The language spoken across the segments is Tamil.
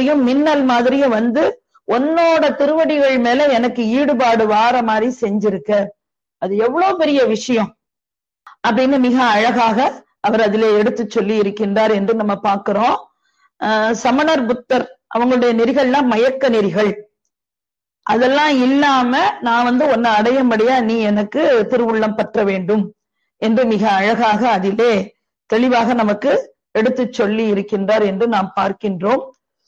மாதிரியும் மின்னல் மாதிரியும் வந்து உன்னோட திருவடிகள் மேல எனக்கு ஈடுபாடு வார மாதிரி செஞ்சிருக்க அது எவ்வளவு பெரிய விஷயம் அப்படின்னு மிக அழகாக அவர் அதிலே எடுத்து சொல்லி இருக்கின்றார் என்று நம்ம பார்க்கிறோம் ஆஹ் சமணர் புத்தர் அவங்களுடைய நெறிகள்லாம் மயக்க நெறிகள் அதெல்லாம் இல்லாம நான் வந்து உன்னை அடையும்படியா நீ எனக்கு திருவுள்ளம் பற்ற வேண்டும் என்று மிக அழகாக அதிலே தெளிவாக நமக்கு எடுத்து சொல்லி இருக்கின்றார் என்று நாம் பார்க்கின்றோம்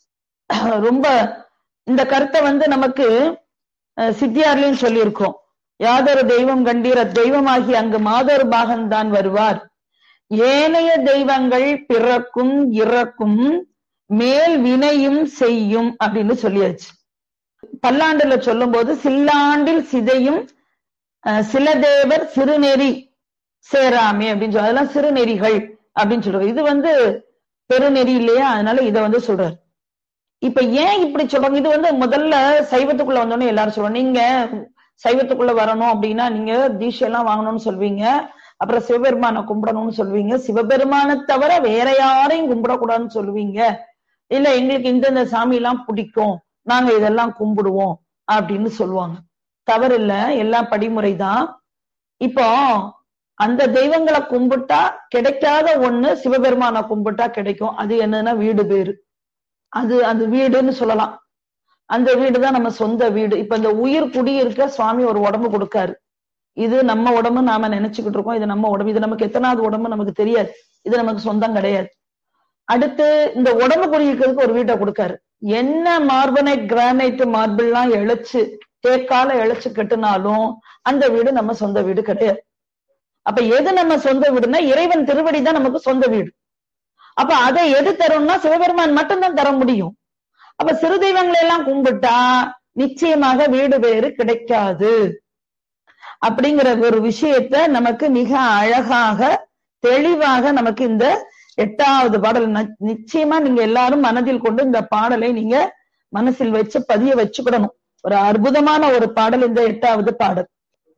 ரொம்ப இந்த கருத்தை வந்து நமக்கு அஹ், சித்தியார்லயும் சொல்லியிருக்கோம் யாதொரு தெய்வம் கண்டீர் அத்தெய்வமாகி அங்கு மாதொரு பாகன்தான் வருவார் ஏனைய தெய்வங்கள் பிறக்கும் இறக்கும் மேல் வினையும் செய்யும் அப்படின்னு சொல்லியாச்சு பல்லாண்டுல சொல்லும்போது சில்லாண்டில் சிதையும் அஹ், சில தேவர் சிறுநெறி சேராமே அப்படின்னு சொல்லி அதெல்லாம் சிறுநெறிகள் அப்படின்னு சொல்றாரு இது வந்து பெருநெறி இல்லையா அதனால இதை வந்து சொல்றாரு இப்ப ஏன் இப்படி சொல்றாங்க இது வந்து முதல்ல சைவத்துக்குள்ள வந்தோடனே எல்லாரும் சொல்லுவாங்க நீங்க சைவத்துக்குள்ள வரணும் அப்படின்னா நீங்க தீட்சையெல்லாம் வாங்கணும்னு சொல்வீங்க அப்புறம் சிவபெருமானை கும்பிடணும்னு சொல்வீங்க சிவபெருமானை தவிர வேற யாரையும் கும்பிடக்கூடாதுன்னு சொல்லுவீங்க இல்ல எங்களுக்கு இந்தந்த சாமி எல்லாம் பிடிக்கும் நாங்க இதெல்லாம் கும்பிடுவோம் அப்படின்னு சொல்லுவாங்க தவறு இல்ல எல்லாம் படிமுறை தான் இப்போ அந்த தெய்வங்களை கும்பிட்டா கிடைக்காத ஒண்ணு சிவபெருமானை கும்பிட்டா கிடைக்கும் அது என்னன்னா வீடு பேரு அது அந்த வீடுன்னு சொல்லலாம் அந்த வீடு தான் நம்ம சொந்த வீடு இப்ப இந்த உயிர் குடியிருக்க சுவாமி ஒரு உடம்பு கொடுக்காரு இது நம்ம உடம்பு நாம நினைச்சுக்கிட்டு இருக்கோம் இது நம்ம உடம்பு இது நமக்கு எத்தனாவது உடம்பு நமக்கு தெரியாது இது நமக்கு சொந்தம் கிடையாது அடுத்து இந்த உடம்பு குடியிருக்கிறதுக்கு ஒரு வீட்டை கொடுக்காரு என்ன மார்பனைட் கிரானைட் மார்பிள்லாம் இழைச்சு தேக்கால இழைச்சு கட்டுனாலும் அந்த வீடு நம்ம சொந்த வீடு கிடையாது அப்ப எது நம்ம சொந்த வீடுனா இறைவன் திருவடி தான் நமக்கு சொந்த வீடு அப்ப அதை எது தரும்னா சிவபெருமான் மட்டும்தான் தர முடியும் அப்ப சிறு தெய்வங்களை எல்லாம் கும்பிட்டா நிச்சயமாக வீடு பேரு கிடைக்காது அப்படிங்கிற ஒரு விஷயத்த நமக்கு மிக அழகாக தெளிவாக நமக்கு இந்த எட்டாவது பாடல் ந- நிச்சயமா நீங்க எல்லாரும் மனதில் கொண்டு இந்த பாடலை நீங்க மனசில் வச்சு பதிய வச்சுக்கிடணும் ஒரு அற்புதமான ஒரு பாடல் இந்த எட்டாவது பாடல்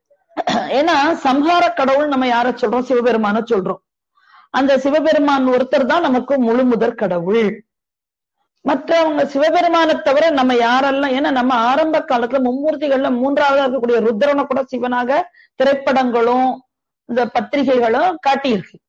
ஏன்னா சம்ஹார கடவுள் நம்ம யார சொல்றோம் சிவபெருமான சொல்றோம் அந்த சிவபெருமான் ஒருத்தர் தான் நமக்கு முழு முதற் கடவுள் மற்றவங்க சிவபெருமானை தவிர நம்ம யாரெல்லாம் ஏன்னா நம்ம ஆரம்ப காலத்துல மும்மூர்த்திகள்ல மூன்றாவதா இருக்கக்கூடிய ருத்ரனை கூட சிவனாக திரைப்படங்களும் இந்த பத்திரிகைகளும் காட்டியிருக்கு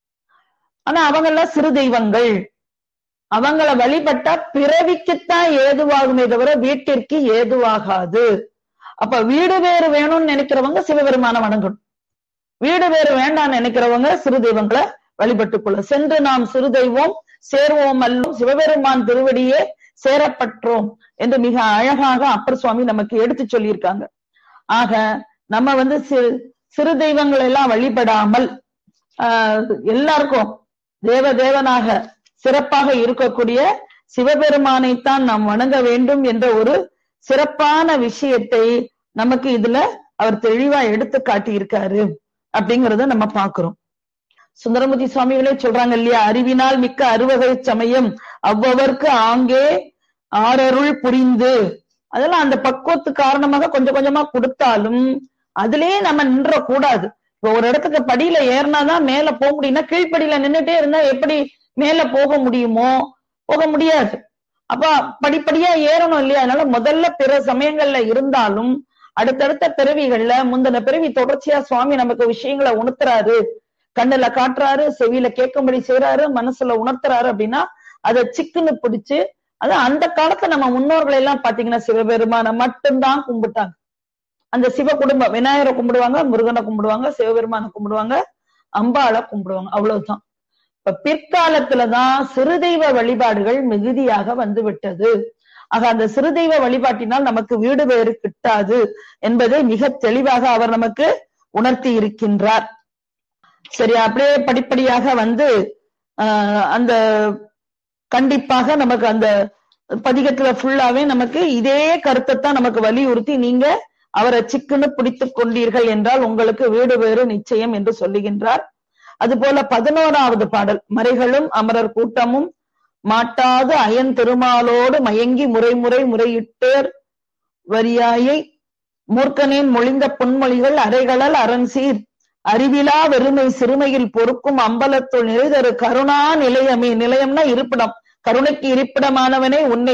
ஆனா அவங்க எல்லாம் சிறு தெய்வங்கள் அவங்கள வழிபட்டா பிறவிக்குத்தான் ஏதுவாகுமே தவிர வீட்டிற்கு ஏதுவாகாது அப்ப வீடு வேறு வேணும்னு நினைக்கிறவங்க சிவபெருமான வணங்கணும் வீடு வேறு வேண்டாம்னு நினைக்கிறவங்க சிறு தெய்வங்களை வழிபட்டுக் கொள்ள சென்று நாம் சிறு தெய்வம் சேர்வோம் அல்லோம் சிவபெருமான் திருவடியே சேரப்பற்றோம் என்று மிக அழகாக அப்பர் சுவாமி நமக்கு எடுத்து சொல்லியிருக்காங்க ஆக நம்ம வந்து சிறு சிறு தெய்வங்களை எல்லாம் வழிபடாமல் ஆஹ் எல்லாருக்கும் தேவ தேவனாக சிறப்பாக இருக்கக்கூடிய சிவபெருமானைத்தான் நாம் வணங்க வேண்டும் என்ற ஒரு சிறப்பான விஷயத்தை நமக்கு இதுல அவர் தெளிவா எடுத்து காட்டியிருக்காரு அப்படிங்கறத நம்ம பாக்குறோம் சுந்தரமூர்த்தி சுவாமிகளே சொல்றாங்க இல்லையா அறிவினால் மிக்க அறுவகை சமயம் அவ்வவர்க்கு ஆங்கே ஆரருள் புரிந்து அதெல்லாம் அந்த பக்குவத்து காரணமாக கொஞ்சம் கொஞ்சமா கொடுத்தாலும் அதுலயே நம்ம நின்ற கூடாது இப்ப ஒரு இடத்துக்கு படியில ஏறினாதான் மேல போக முடியும்னா கீழ்ப்படியில நின்னுட்டே இருந்தா எப்படி மேல போக முடியுமோ போக முடியாது அப்ப படிப்படியா ஏறணும் இல்லையா அதனால முதல்ல பிற சமயங்கள்ல இருந்தாலும் அடுத்தடுத்த பிறவிகள்ல முந்தின பிறவி தொடர்ச்சியா சுவாமி நமக்கு விஷயங்களை உணர்த்துறாரு கண்ணுல காட்டுறாரு செவியில கேட்கும்படி செய்யறாரு மனசுல உணர்த்துறாரு அப்படின்னா அதை சிக்குன்னு பிடிச்சு அது அந்த காலத்துல நம்ம முன்னோர்கள் எல்லாம் பாத்தீங்கன்னா சிவபெருமான மட்டும்தான் கும்பிட்டாங்க அந்த சிவ குடும்பம் விநாயகரை கும்பிடுவாங்க முருகனை கும்பிடுவாங்க சிவபெருமானை கும்பிடுவாங்க அம்பாளை கும்பிடுவாங்க அவ்வளவுதான் இப்ப பிற்காலத்துலதான் சிறு தெய்வ வழிபாடுகள் மிகுதியாக வந்து விட்டது ஆக அந்த சிறு தெய்வ வழிபாட்டினால் நமக்கு வீடு வேறு கிட்டாது என்பதை மிக தெளிவாக அவர் நமக்கு உணர்த்தி இருக்கின்றார் சரி அப்படியே படிப்படியாக வந்து ஆஹ் அந்த கண்டிப்பாக நமக்கு அந்த பதிகத்துல ஃபுல்லாவே நமக்கு இதே கருத்தை தான் நமக்கு வலியுறுத்தி நீங்க அவரை சிக்குன்னு பிடித்துக் கொண்டீர்கள் என்றால் உங்களுக்கு வீடு வேறு நிச்சயம் என்று சொல்லுகின்றார் அதுபோல பதினோராவது பாடல் மறைகளும் அமரர் கூட்டமும் மாட்டாது அயன் திருமாலோடு மயங்கி முறைமுறை முறையிட்டேர் வரியாயை மூர்க்கனின் மொழிந்த பொன்மொழிகள் அறைகளல் அரண்சீர் அறிவிலா வெறுமை சிறுமையில் பொறுக்கும் அம்பலத்துள் நிறைதரு கருணா நிலையமே நிலையம்னா இருப்பிடம் கருணைக்கு இருப்பிடமானவனே உன்னை